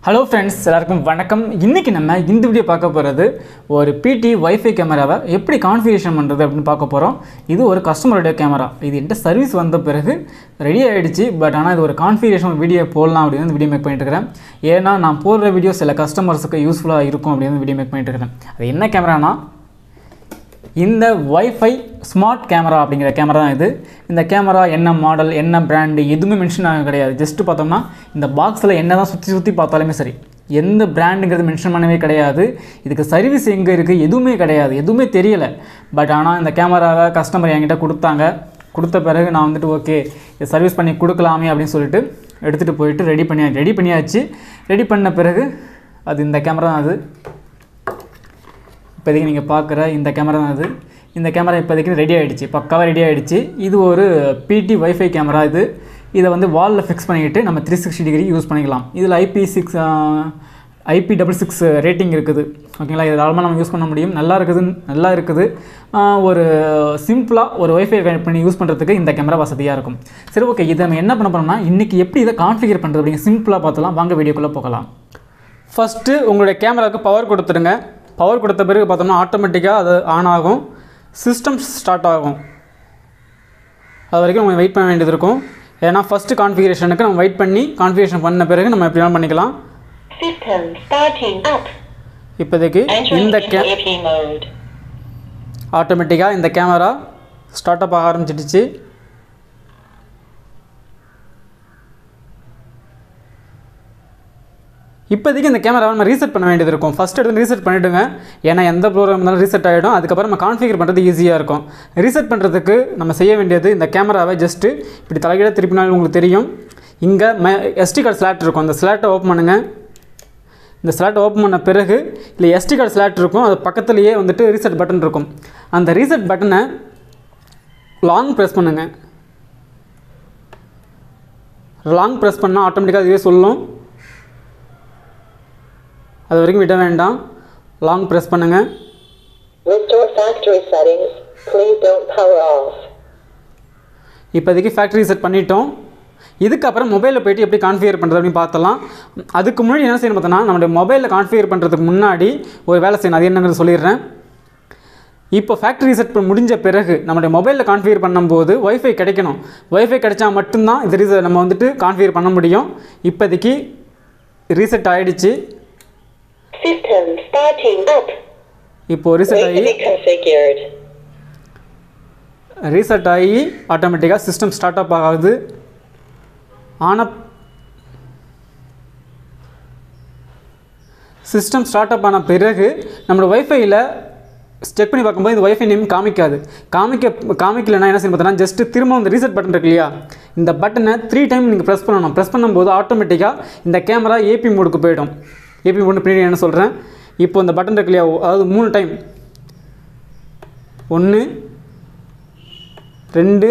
Hello friends எல்லாருக்கும் வணக்கம் இன்றைக்கி நம்ம இந்த வீடியோ பார்க்க போகிறது ஒரு பிடி வைஃபை கேமராவை எப்படி கான்ஃபிகரேஷன் பண்ணுறது அப்படின்னு பார்க்க போகிறோம் இது ஒரு கஸ்டமருடைய கேமரா இது என்கிட்ட சர்வீஸ் வந்த பிறகு ரெடி ஆகிடுச்சு பட் ஆனால் இது ஒரு கான்ஃபிகரேஷன் வீடியோ போடலாம் அப்படின்னு இந்த வீடியோ மேக் பண்ணிட்டு இருக்கிறேன் ஏன்னா நான் போடுற வீடியோ சில கஸ்டமர்ஸுக்கு யூஸ்ஃபுல்லாக இருக்கும் அப்படின்னு வீடியோ மேக் பண்ணிட்டு இருக்கிறேன் அது என்ன கேமரானா இந்த வைஃபை ஸ்மார்ட் கேமரா அப்படிங்கிற கேமரா தான் இது இந்த கேமரா என்ன மாடல் என்ன பிராண்டு எதுவுமே மென்ஷன் ஆக கிடையாது ஜஸ்ட் பார்த்தோம்னா இந்த பாக்ஸில் என்ன தான் சுற்றி சுற்றி பார்த்தாலுமே சரி எந்த பிராண்டுங்கிறது மென்ஷன் பண்ணவே கிடையாது இதுக்கு சர்வீஸ் எங்கே இருக்குது எதுவுமே கிடையாது எதுவுமே தெரியலை பட் ஆனால் இந்த கேமராவை கஸ்டமர் என்கிட்ட கொடுத்தாங்க கொடுத்த பிறகு நான் வந்துட்டு ஓகே இது சர்வீஸ் பண்ணி கொடுக்கலாமே அப்படின்னு சொல்லிட்டு எடுத்துகிட்டு போயிட்டு ரெடி பண்ணி ரெடி பண்ணியாச்சு ரெடி பண்ண பிறகு அது இந்த கேமரா தான் அது இப்போதைக்கு நீங்கள் பார்க்குற இந்த கேமரா தான் அது இந்த கேமரா இப்போதைக்கு ரெடி ஆகிடுச்சு பக்காவாக ரெடி ஆகிடுச்சு இது ஒரு பிடி வைஃபை கேமரா இது இதை வந்து வாலில் ஃபிக்ஸ் பண்ணிக்கிட்டு நம்ம த்ரீ சிக்ஸ்டி டிகிரி யூஸ் பண்ணிக்கலாம் இதில் IP six IP double six rating இருக்குது ஓகேங்களா இது தாராளமாக நம்ம யூஸ் பண்ண முடியும் நல்லா இருக்குது நல்லா இருக்குது ஆஹ் ஒரு சிம்பிளாக ஒரு வைஃபை கனெக்ட் பண்ணி யூஸ் பண்ணுறதுக்கு இந்த கேமரா வசதியாக இருக்கும் சரி ஓகே இதை நம்ம என்ன பண்ண போகிறோம்னா இன்றைக்கி எப்படி இதை கான்ஃபிகர் பண்ணுறது அப்படிங்க சிம்பிளாக பார்த்தலாம் வாங்க வீடியோக்குள்ளே போகலாம் ஃபஸ்ட்டு உங்களுடைய கேமராவுக்கு பவர் கொடுத்துருங்க பவர் கொடுத்த பிறகு பார்த்தோம்னா ஆட்டோமேட்டிக்காக அது ஆன் ஆகும் சிஸ்டம் ஸ்டார்ட் ஆகும் அது வரைக்கும் நம்ம வெயிட் பண்ண வேண்டியது இருக்கும் ஏன்னா ஃபஸ்ட்டு கான்ஃபிகரேஷனுக்கு நம்ம வெயிட் பண்ணி கான்ஃபிகரேஷன் பண்ண பிறகு நம்ம எப்படி வேணாலும் பண்ணிக்கலாம் System starting up. இப்போதைக்கு Entering இந்த into கே AP mode. ஆட்டோமேட்டிக்காக இந்த கேமரா ஸ்டார்ட் அப் ஆக ஆரம்பிச்சிடுச்சு இப்போதைக்கு இந்த கேமராவை நம்ம ரீசெட் பண்ண வேண்டியது இருக்கும் ஃபஸ்ட் எடுத்து ரீசெட் பண்ணிவிடுங்க ஏன்னா எந்த ப்ரோக்ராம் இருந்தாலும் ரீசெட் ஆகிடும் அதுக்கப்புறம் நம்ம கான்ஃபிகர் பண்ணுறது ஈஸியாக இருக்கும் ரீசெட் பண்ணுறதுக்கு நம்ம செய்ய வேண்டியது இந்த கேமராவை ஜஸ்ட்டு இப்படி தலைகீழ திருப்பினாலும் உங்களுக்கு தெரியும் இங்கே ம எஸ்டி கார்டு ஸ்லாட் இருக்கும் அந்த ஸ்லாட்டை ஓப்பன் பண்ணுங்கள் இந்த ஸ்லாட் ஓப்பன் பண்ண பிறகு இல்லை எஸ்டி கார்டு ஸ்லாட் இருக்கும் அது பக்கத்துலேயே வந்துட்டு ரீசெட் பட்டன் இருக்கும் அந்த ரீசெட் பட்டனை லாங் ப்ரெஸ் பண்ணுங்கள் லாங் ப்ரெஸ் பண்ணால் ஆட்டோமேட்டிக்காக இதுவே சொல்லும் அது வரைக்கும் விட வேண்டாம் லாங் ப்ரெஸ் பண்ணுங்கள் Restore factory settings. Please don't power off. இப்போதைக்கு ஃபேக்ட்ரி செட் பண்ணிட்டோம் இதுக்கப்புறம் மொபைலில் போயிட்டு எப்படி கான்ஃபிகர் பண்ணுறது அப்படின்னு பார்த்தலாம் அதுக்கு முன்னாடி என்ன செய்யணும் பார்த்தோன்னா நம்மளுடைய மொபைலில் கான்ஃபிகர் பண்ணுறதுக்கு முன்னாடி ஒரு வேலை செய்யணும் அது என்னங்கிறது சொல்லிடுறேன் இப்போ ஃபேக்ட்ரி செட் முடிஞ்ச பிறகு நம்மளுடைய மொபைலில் கான்ஃபிகர் பண்ணும்போது ஒய்ஃபை கிடைக்கணும் ஒய்ஃபை கிடைச்சா மட்டும்தான் இது ரீச நம்ம வந்துட்டு கான்ஃபிகர் பண்ண முடியும் இப்போதைக்கு ரீசெட் ஆகிடுச்சு System starting up. இப்போது ரீசெட் Wait to ஆகி be configured. ரீசெட் ஆகி ஆட்டோமேட்டிக்காக சிஸ்டம் ஸ்டார்ட் அப் ஆகுது ஆன சிஸ்டம் ஸ்டார்ட் அப் ஆன பிறகு நம்மளோட வைஃபையில் செக் பண்ணி பார்க்கும்போது இந்த வைஃபை நேம் காமிக்காது காமிக்க காமிக்கலைன்னா என்ன செய்யணும் பார்த்தோன்னா ஜஸ்ட்டு திரும்ப இந்த ரீசெட் பட்டன் இருக்கு இல்லையா இந்த பட்டனை த்ரீ டைம் நீங்கள் ப்ரெஸ் பண்ணணும் ப்ரெஸ் பண்ணும்போது ஆட்டோமேட்டிக்காக இந்த கேமரா ஏபி மோடுக்கு போயிடும் ஏபி மோடு பின்னாடி என்ன சொல்கிறேன் இப்போ இந்த பட்டன் இருக்கு இல்லையா அதாவது மூணு டைம் ஒன்று ரெண்டு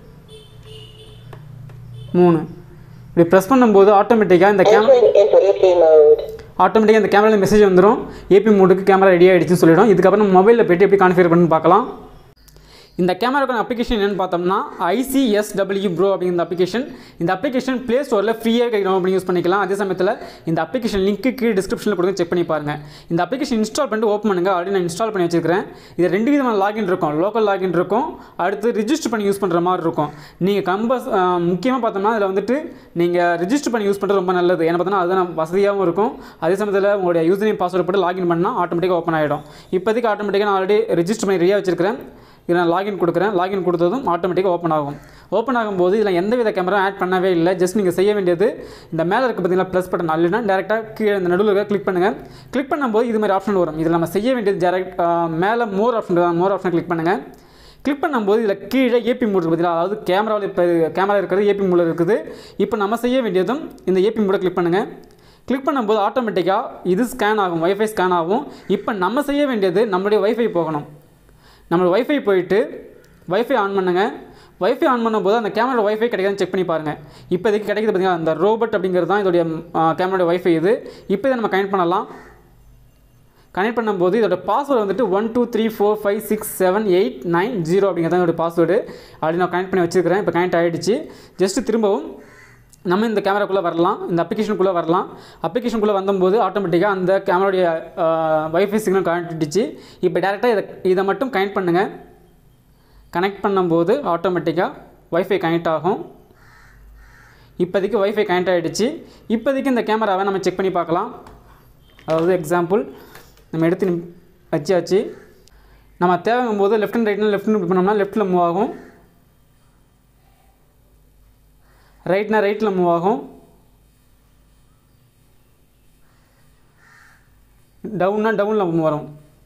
மூணு இப்படி ப்ரெஸ் பண்ணும்போது ஆட்டோமேட்டிக்காக இந்த camera Entering into AP mode. ஆட்டோமேட்டிக்காக இந்த கேமராவில் மெசேஜ் வந்துடும் ஏபி மோடுக்கு கேமரா ரெடி ஆகிடுச்சுன்னு சொல்லிடும் இதுக்கப்புறம் நம்ம மொபைலில் போய்ட்டு எப்படி கான்ஃபிகர் பண்ணி பார்க்கலாம் இந்த கேமராக்கான அப்ளிகேஷன் என்னென்னு பார்த்தோம்னா ஐசிஎஸ்டபிள்யூ ப்ரோ அப்படிங்கிற அப்ளிகேஷன் இந்த அப்ளிகேஷன் ப்ளே ஸ்டோரில் ஃப்ரீயாக கிடைக்கும் பண்ணி யூஸ் பண்ணிக்கலாம் அதே சமயத்தில் இந்த அப்ளிகேஷன் லிங்க்கு கீழே டிஸ்கிரிப்ஷனில் கொடுங்க செக் பண்ணி பாருங்கள் இந்த அப்ளிகேஷன் இன்ஸ்டால் பண்ணிட்டு ஓப்பன் பண்ணுங்கள் ஆல்ரெடி நான் இன்ஸ்டால் பண்ணி வச்சிருக்கிறேன் இது ரெண்டு விதமான லாகின் இருக்கும் லோக்கல் லாகின் இருக்கும் அடுத்து ரிஜிஸ்டர் பண்ணி யூஸ் பண்ணுற மாதிரி இருக்கும் நீங்கள் கம்பஸ் முக்கியமாக பார்த்தோம்னா அதில் வந்துட்டு நீங்கள் ரிஜிஸ்டர் பண்ணி யூஸ் பண்ணுறது ரொம்ப நல்லது ஏன்னா பார்த்தோன்னா அதுதான் வசதியாகவும் இருக்கும் அதே சமயத்தில் உங்களுடைய யூசர் நேம் பாஸ்வேர்டு போட்டு லாகின் பண்ணால் ஆட்டோமேட்டிக்காக ஓப்பன் ஆகிடும் இப்போதைக்கு ஆட்டோமேட்டிக்காக நான் ஆல்ரெடி ரிஜிஸ்டர் பண்ணி ரெடியாக வச்சிருக்கிறேன் இதை நான் லாகின் கொடுக்குறேன் லாகின் கொடுத்ததும் ஆட்டோமேட்டிக்காக ஓப்பன் ஆகும் ஓப்பன் ஆகும்போது இதில் எந்த வித கேமரா ஆட் பண்ணவே இல்லை ஜஸ்ட் நீங்கள் செய்ய வேண்டியது இந்த மேலே இருக்க பார்த்தீங்களா ப்ளஸ் பட்டன் இல்லைனா டேரெக்டாக கீழே இந்த நடுவில் இருக்க கிளிக் பண்ணுங்கள் கிளிக் பண்ணும்போது இது மாதிரி ஆப்ஷன் வரும் இதில் நம்ம செய்ய வேண்டியது டேரக்ட் மேலே more option more option click பண்ணுங்கள் கிளிக் பண்ணும்போது இதில் கீழே ஏபி மோட் இருக்குது பார்த்தீங்களா அதாவது கேமராவில் இப்போ கேமரா இருக்கிறது ஏபி மோடில் இருக்குது இப்போ நம்ம செய்ய வேண்டியதும் இந்த ஏபி மோடை கிளிக் பண்ணுங்கள் கிளிக் பண்ணும்போது ஆட்டோமேட்டிக்காக இது ஸ்கேன் ஆகும் வைஃபை ஸ்கேன் ஆகும் இப்போ நம்ம செய்ய வேண்டியது நம்மளுடைய வைஃபை போகணும் நம்மளோட வைஃபை போயிட்டு வைஃபை ஆன் பண்ணுங்கள் வைஃபை ஆன் பண்ணும்போது அந்த கேமரா வைஃபை கிடைக்குதுன்னு செக் பண்ணி பாருங்கள் இப்போதைக்கு கிடைக்குது பார்த்தீங்கன்னா அந்த ரோபோட் அப்படிங்கிறது தான் இதோடைய கேமரோட வைஃபை இது இப்போ இதை நம்ம கனெக்ட் பண்ணலாம் கனெக்ட் பண்ணும்போது இதோட பாஸ்வேர்டு வந்துட்டு one two three four five six seven eight nine zero அப்படிங்கிறது தான் இதோட பாஸ்வேர்டு அப்படி நான் கனெக்ட் பண்ணி வச்சுருக்கிறேன் இப்போ கனெக்ட் ஆகிடுச்சு ஜஸ்ட்டு திரும்பவும் நம்ம இந்த கேமராக்குள்ளே வரலாம் இந்த அப்ளிகேஷனுக்குள்ளே வரலாம் அப்ளிகேஷனுக்குள்ளே வந்தபோது ஆட்டோமேட்டிக்காக அந்த கேமராவுடைய வைஃபை சிக்னல் கனெக்டிச்சு இப்போ டேரெக்டாக இதை இதை மட்டும் கனெக்ட் பண்ணுங்கள் கனெக்ட் பண்ணும்போது ஆட்டோமேட்டிக்காக வைஃபை கனெக்ட் ஆகும் இப்போதைக்கு வைஃபை கனெக்ட் ஆகிடுச்சு இப்போதைக்கு இந்த கேமராவை நம்ம செக் பண்ணி பார்க்கலாம் அதாவது எக்ஸாம்பிள் நம்ம எடுத்து நிம்- வச்சாச்சு நம்ம தேவைங்கும் போது லெஃப்ட் அண்ட் ரைட்னா லெஃப்ட் பண்ணோம்னா லெஃப்ட்டில் மூவ் ஆகும் ரைட்னா ரைட்டில் மூவ் ஆகும் டவுன்னா டவுனில் மூவ் வரும்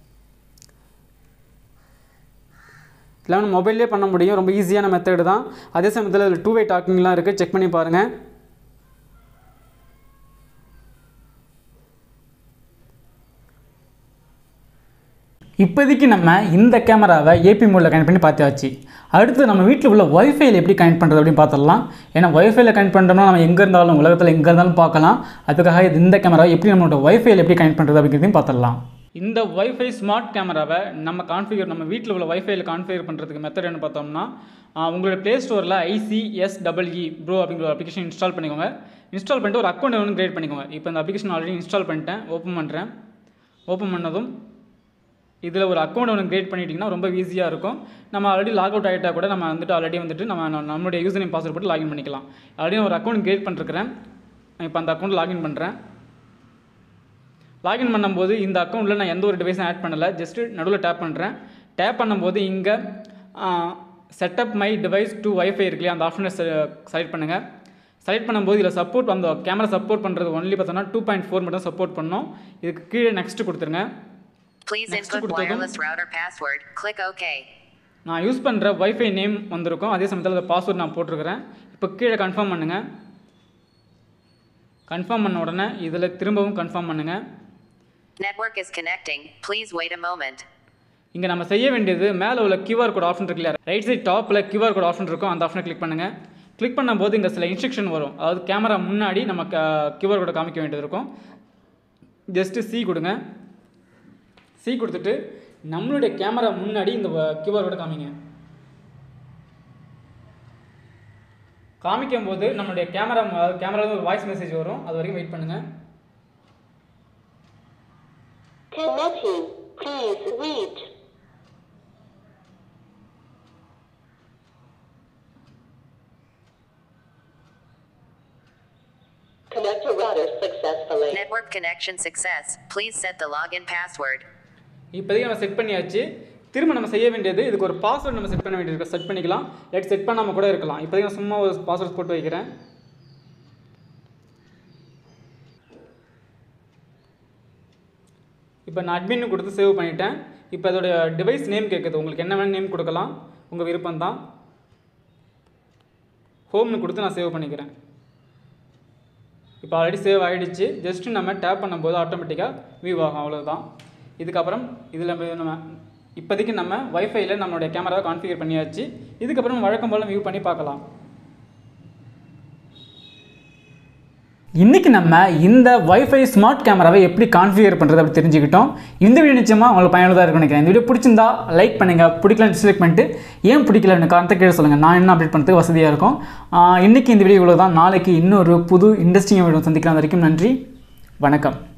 இதெல்லாம் நம்ம மொபைல்லே பண்ண முடியும் ரொம்ப ஈஸியான மெத்தடு தான் அதே சமயத்தில் இதில் டூ வே டாக்கிங்லாம் இருக்குது செக் பண்ணி பாருங்கள் இப்போதைக்கு நம்ம இந்த கேமராவை ஏபி மோடில் கனெக்ட் பண்ணி பார்த்தாச்சு அடுத்து நம்ம வீட்டில் உள்ள ஒய்ஃபைல எப்படி கனெக்ட் பண்ணுறது அப்படின்னு பார்த்துடலாம் ஏன்னா ஒய்ஃபைல கனெக்ட் பண்ணுறோம்னா நம்ம எங்கே இருந்தாலும் உலகத்தில் எங்கே இருந்தாலும் பார்க்கலாம் அதுக்காக இது இந்த கேமரா எப்படி நம்மளோட ஒய்ஃபைல எப்படி கனெக்ட் பண்ணுறது அப்படிங்கிறதையும் பார்த்துடலாம் இந்த ஒய்ஃபை ஸ்மார்ட் கேமராவை நம்ம கான்ஃபிகர் நம்ம வீட்டில் உள்ள ஒய்ஃபைல கான்ஃபிகர் பண்ணுறதுக்கு மெத்தட் என்ன பார்த்தோம்னா ஆஹ், உங்களோட ப்ளே ஸ்டோரில் ஐசிஎஸ்டபிள்இ ப்ரோ அப்படிங்கிற ஒரு அப்ளிகேஷன் இன்ஸ்டால் பண்ணிக்கோங்க இன்ஸ்டால் பண்ணிட்டு ஒரு அக்கௌண்ட் ஒன்று கிரியேட் பண்ணிக்கோங்க இப்போ இந்த அப்ளிகேஷன் ஆல்ரெடி இன்ஸ்டால் பண்ணிட்டேன் ஓப்பன் பண்ணுறேன் ஓப்பன் பண்ணதும் இதில் ஒரு அக்கௌண்ட் ஒன்று கிரியேட் பண்ணிட்டீங்கன்னா ரொம்ப ஈஸியாக இருக்கும் நம்ம ஆல்ரெடி லாக் அவுட் ஆகிட்டா கூட நம்ம வந்துட்டு ஆல்ரெடி வந்துட்டு நம்ம நம்ம- நம்மளுடைய யூசர் நேம் பாஸ்வேர்ட் போட்டு லாகின் பண்ணிக்கலாம் ஆல்ரெடி நான் ஒரு அக்கௌண்ட் கிரியேட் பண்ணிருக்கிறேன் இப்போ அந்த அக்கௌண்ட் லாகின் பண்ணுறேன் லாகின் பண்ணும்போது இந்த அக்கௌண்ட்டில் நான் எந்த ஒரு டிவைஸும் ஆட் பண்ணலை ஜஸ்ட்டு நடுவில் டேப் பண்ணுறேன் டேப் பண்ணும்போது இங்கே setup my device to WiFi இருக்கு இல்லையா அந்த ஆப்ஷனை செலக்ட் பண்ணுங்கள் செலக்ட் பண்ணும்போது இதில் சப்போர்ட் அந்த கேமரா சப்போர்ட் பண்ணுறது ஒன்லி பார்த்தோன்னா டூ பாயிண்ட் ஃபோர் மட்டும் சப்போர்ட் பண்ணோம் இதுக்கு கீழே நெக்ஸ்ட் கொடுத்துருங்க Please Next input கொடுத்ததும் wireless router password. Click OK. நான் யூஸ் பண்ணுற வைஃபை நேம் வந்திருக்கும் அதே சமயத்தில் அந்த பாஸ்வேர்ட் நான் போட்டிருக்கிறேன் இப்போ கீழே கன்ஃபார்ம் பண்ணுங்கள் கன்ஃபார்ம் பண்ண உடனே இதில் திரும்பவும் கன்ஃபார்ம் பண்ணுங்கள் Network is connecting. Please wait a moment. இங்கே நம்ம செய்ய வேண்டியது மேலே உள்ள QR கோட் ஆப்ஷன் இருக்கு இல்லையா ரைட் சைட் டாப்பில் QR கோட் ஆப்ஷன் இருக்கும் அந்த ஆப்ஷனை கிளிக் பண்ணுங்கள் கிளிக் பண்ணும்போது இங்கே சில இன்ஸ்ட்ரக்ஷன் வரும் அதாவது கேமரா முன்னாடி நம்ம QR கோடை காமிக்க வேண்டியது இருக்கும் ஜஸ்ட்டு சி கொடுங்க சி கொடுத்துட்டு நம்மளுடைய கேமரா முன்னாடி இந்த QR கோடை காமிங்க காமிக்கும் போது நம்மளுடைய கேமரா கேமராவில் ஒரு வாய்ஸ் மெசேஜ் வரும் அது வரைக்கும் வெயிட் பண்ணுங்கள் Connecting. Please wait. Connect to router successfully. Network connection success. Please set the login password. இப்போதைக்கு நம்ம செட் பண்ணியாச்சு திரும்ப நம்ம செய்ய வேண்டியது இதுக்கு ஒரு பாஸ்வேர்ட் நம்ம செட் பண்ண வேண்டியது செட் பண்ணிக்கலாம் இல்லாட்டி செட் பண்ணாமல் கூட இருக்கலாம் இப்போதைக்கு நான் சும்மா ஒரு பாஸ்வேர்ட் போட்டு வைக்கிறேன் இப்போ நான் அட்மின்னு கொடுத்து சேவ் பண்ணிட்டேன் இப்போ அதோட டிவைஸ் நேம் கேட்குது உங்களுக்கு என்ன வேணும் நேம் கொடுக்கலாம் உங்கள் விருப்பம் தான் ஹோம்னு கொடுத்து நான் சேவ் பண்ணிக்கிறேன் இப்போ ஆல்ரெடி சேவ் ஆகிடுச்சு ஜஸ்ட் நம்ம டேப் பண்ணும்போது ஆட்டோமேட்டிக்காக வியூ ஆகும் அவ்வளவுதான் இதுக்கப்புறம் இதில் நம்ம இப்போதைக்கு நம்ம வைஃபைல நம்மளுடைய கேமராவை கான்ஃபிகர் பண்ணியாச்சு இதுக்கப்புறம் வழக்கம் போல் வியூ பண்ணி பார்க்கலாம் இன்றைக்கி நம்ம இந்த வைஃபை ஸ்மார்ட் கேமராவை எப்படி கான்ஃபிகர் பண்ணுறது அப்படி தெரிஞ்சுக்கிட்டோம் இந்த வீடியோ நிச்சயமாக உங்களுக்கு பயனுள்ளதாக இருக்கும் நினைக்கிறேன் இந்த வீடியோ பிடிச்சிருந்தா லைக் பண்ணுங்கள் பிடிக்கல டிஸ்லைக் பண்ணிட்டு ஏன் பிடிக்கல எனக்கு காரணத்தை கேட்டு சொல்லுங்கள் நான் என்ன அப்டேட் பண்ணுறதுக்கு வசதியாக இருக்கும் ஆஹ் இன்னைக்கு இந்த வீடியோ இவ்வளோ தான் நாளைக்கு இன்னொரு புது இன்ட்ரெஸ்டிங் வீடியோ சந்திக்கலாம் அது வரைக்கும் நன்றி வணக்கம்